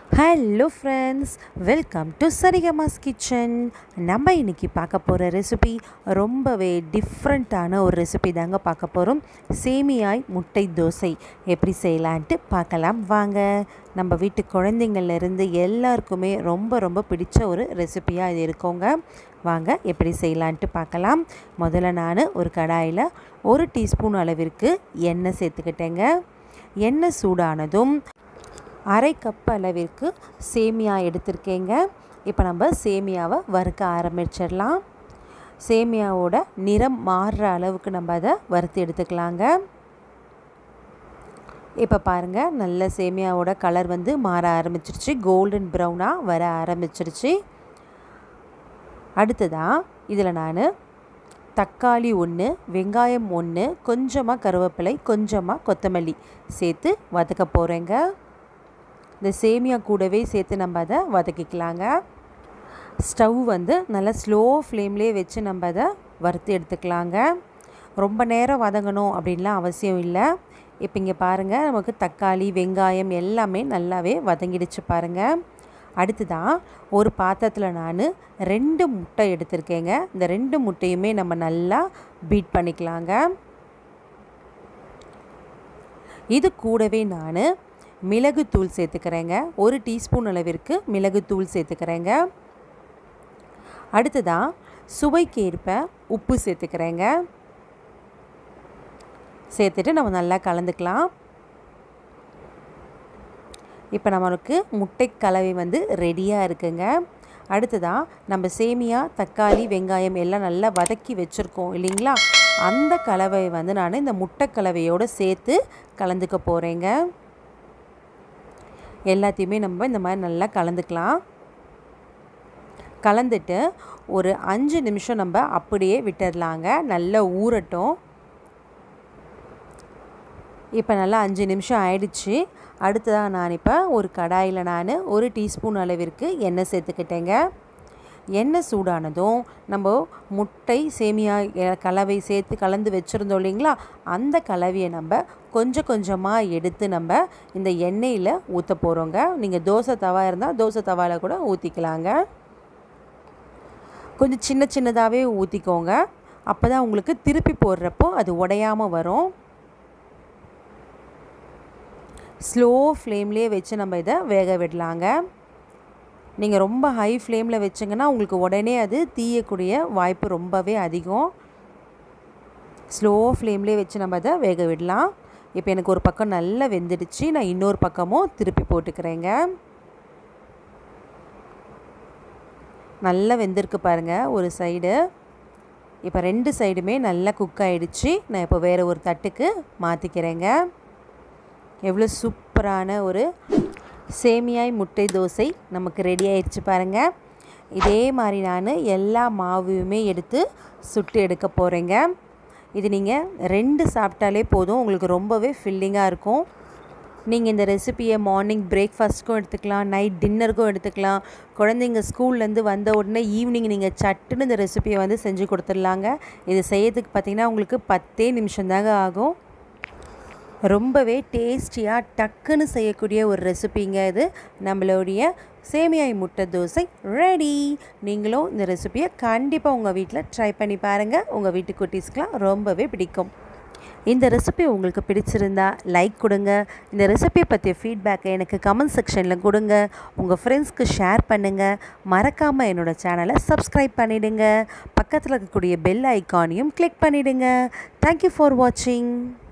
hello friends welcome to Sarigamas kitchen நம்ம இன்றைக்கி பார்க்க போகிற ரெசிபி ரொம்பவே டிஃப்ரெண்ட்டான ஒரு ரெசிபி தாங்க பார்க்க போகிறோம் சேமியாய் முட்டை தோசை எப்படி செய்யலான்ட்டு பார்க்கலாம் வாங்க நம்ம வீட்டு குழந்தைங்கள்லேருந்து எல்லாருக்குமே ரொம்ப ரொம்ப பிடிச்ச ஒரு ரெசிபியாக இது இருக்கோங்க வாங்க எப்படி செய்யலான்ட்டு பார்க்கலாம் முதல்ல நான் ஒரு கடாயில் ஒரு டீஸ்பூன் அளவிற்கு எண்ணெய் சேர்த்துக்கிட்டேங்க எண்ணெய் சூடானதும் அரை கப் அளவிற்கு சேமியா எடுத்திருக்கேங்க இப்போ நம்ம சேமியாவை வறுக்க ஆரம்பிச்சிடலாம் சேமியாவோட நிறம் மாறுற அளவுக்கு நம்ம அதை வறுத்து எடுத்துக்கலாங்க இப்போ பாருங்கள் நல்ல சேமியாவோட கலர் வந்து மாற ஆரம்பிச்சிருச்சு கோல்டன் ப்ரௌனாக வர ஆரம்பிச்சிருச்சு அடுத்ததாக இதில் நான் தக்காளி ஒன்று வெங்காயம் ஒன்று கொஞ்சமாக கருவேப்பிலை கொஞ்சமாக கொத்தமல்லி சேர்த்து வதக்க போகிறேங்க இந்த சேமியா கூடவே சேர்த்து நம்ம அதை வதக்கிக்கலாங்க ஸ்டவ் வந்து நல்லா ஸ்லோ ஃப்ளேம்லேயே வச்சு நம்ம அதை வறுத்து எடுத்துக்கலாங்க ரொம்ப நேரம் வதங்கணும் அப்படின்லாம் அவசியம் இல்லை இப்போ இங்கே பாருங்கள் நமக்கு தக்காளி வெங்காயம் எல்லாமே நல்லாவே வதங்கிடுச்சு பாருங்கள் அடுத்ததான் ஒரு பாத்திரத்தில் நான் ரெண்டு முட்டை எடுத்திருக்கேங்க இந்த ரெண்டு முட்டையுமே நம்ம நல்லா பீட் பண்ணிக்கலாங்க இது கூடவே நான் மிளகுத்தூள் சேர்த்துக்கிறேங்க ஒரு டீஸ்பூன் அளவிற்கு மிளகுத்தூள் சேர்த்துக்கிறேங்க அடுத்ததாக சுவைக்கு ஏற்ப உப்பு சேர்த்துக்கிறேங்க சேர்த்துட்டு நம்ம நல்லா கலந்துக்கலாம் இப்போ நம்மளுக்கு முட்டை கலவை வந்து ரெடியாக இருக்குங்க அடுத்ததாக நம்ம சேமியா தக்காளி வெங்காயம் எல்லாம் நல்லா வதக்கி வச்சுருக்கோம் இல்லைங்களா அந்த கலவையை வந்து நான் இந்த முட்டை கலவையோடு சேர்த்து கலந்துக்க போகிறேங்க எல்லாத்தையுமே நம்ம இந்த மாதிரி நல்லா கலந்துக்கலாம் கலந்துட்டு ஒரு அஞ்சு நிமிஷம் நம்ம அப்படியே விட்டுடலாங்க நல்லா ஊறட்டும் இப்போ நல்லா அஞ்சு நிமிஷம் ஆயிடுச்சு அடுத்ததாக நான் இப்போ ஒரு கடாயில் நான் ஒரு டீஸ்பூன் அளவிற்கு எண்ணெய் சேர்த்துக்கிட்டேங்க எண்ணெய் சூடானதும் நம்ம முட்டை சேமியா கலவை சேர்த்து கலந்து வச்சுருந்தோம் இல்லைங்களா அந்த கலவையை நம்ம கொஞ்சம் கொஞ்சமாக எடுத்து நம்ம இந்த எண்ணெயில் ஊற்ற போகிறோங்க நீங்கள் தோசை தவா இருந்தால் தோசை தவாவில் கூட ஊற்றிக்கலாங்க கொஞ்சம் சின்ன சின்னதாகவே ஊற்றிக்கோங்க அப்போ தான் உங்களுக்கு திருப்பி போடுறப்போ அது உடையாமல் வரும் ஸ்லோ ஃப்ளேம்லேயே வச்சு நம்ம இதை வேக விடலாங்க நீங்கள் ரொம்ப ஹை ஃப்ளேமில் வச்சிங்கன்னா உங்களுக்கு உடனே அது தீயக்கூடிய வாய்ப்பு ரொம்பவே அதிகம் ஸ்லோ ஃப்ளேம்லேயே வச்சு நம்ம அதை வேக விடலாம் இப்போ எனக்கு ஒரு பக்கம் நல்லா வெந்துடுச்சு நான் இன்னொரு பக்கமும் திருப்பி போட்டுக்கிறேங்க நல்லா வெந்திருக்கு பாருங்கள் ஒரு சைடு இப்போ ரெண்டு சைடுமே நல்லா குக் ஆகிடுச்சு நான் இப்போ வேறு ஒரு தட்டுக்கு மாற்றிக்கிறேங்க எவ்வளோ சூப்பரான ஒரு சேமியாய் முட்டை தோசை நமக்கு ரெடி ஆயிடுச்சு பாருங்கள் இதே மாதிரி நான் எல்லா மாவையுமே எடுத்து சுட்டு எடுக்க போகிறேங்க இது நீங்கள் ரெண்டு சாப்பிட்டாலே போதும் உங்களுக்கு ரொம்பவே ஃபில்லிங்காக இருக்கும் நீங்கள் இந்த ரெசிப்பியை மார்னிங் பிரேக்ஃபாஸ்ட்டுக்கும் எடுத்துக்கலாம் நைட் டின்னருக்கும் எடுத்துக்கலாம் குழந்தைங்க ஸ்கூல்லேருந்து வந்த உடனே ஈவினிங் நீங்கள் சட்டுன்னு இந்த ரெசிப்பியை வந்து செஞ்சு கொடுத்துடலாங்க இது செய்யறதுக்கு பார்த்திங்கன்னா உங்களுக்கு பத்தே நிமிஷம் தாங்க ஆகும் ரொம்பவே டேஸ்டியாக டக்குன்னு செய்யக்கூடிய ஒரு ரெசிபிங்க இது நம்மளுடைய சேமியாய் முட்டை தோசை ரெடி நீங்களும் இந்த ரெசிப்பியை கண்டிப்பாக உங்கள் வீட்டில் ட்ரை பண்ணி பாருங்கள் உங்கள் வீட்டு குட்டீஸ்க்கெலாம் ரொம்பவே பிடிக்கும் இந்த ரெசிபி உங்களுக்கு பிடிச்சிருந்தா லைக் கொடுங்க இந்த ரெசிபியை பற்றிய ஃபீட்பேக்கை எனக்கு கமெண்ட் செக்ஷனில் கொடுங்க உங்கள் ஃப்ரெண்ட்ஸ்க்கு ஷேர் பண்ணுங்கள் மறக்காமல் என்னோடய சேனலை சப்ஸ்கிரைப் பண்ணிவிடுங்க பக்கத்தில் இருக்கக்கூடிய பெல் ஐக்கானையும் கிளிக் பண்ணிவிடுங்க தேங்க்யூ ஃபார் வாட்சிங்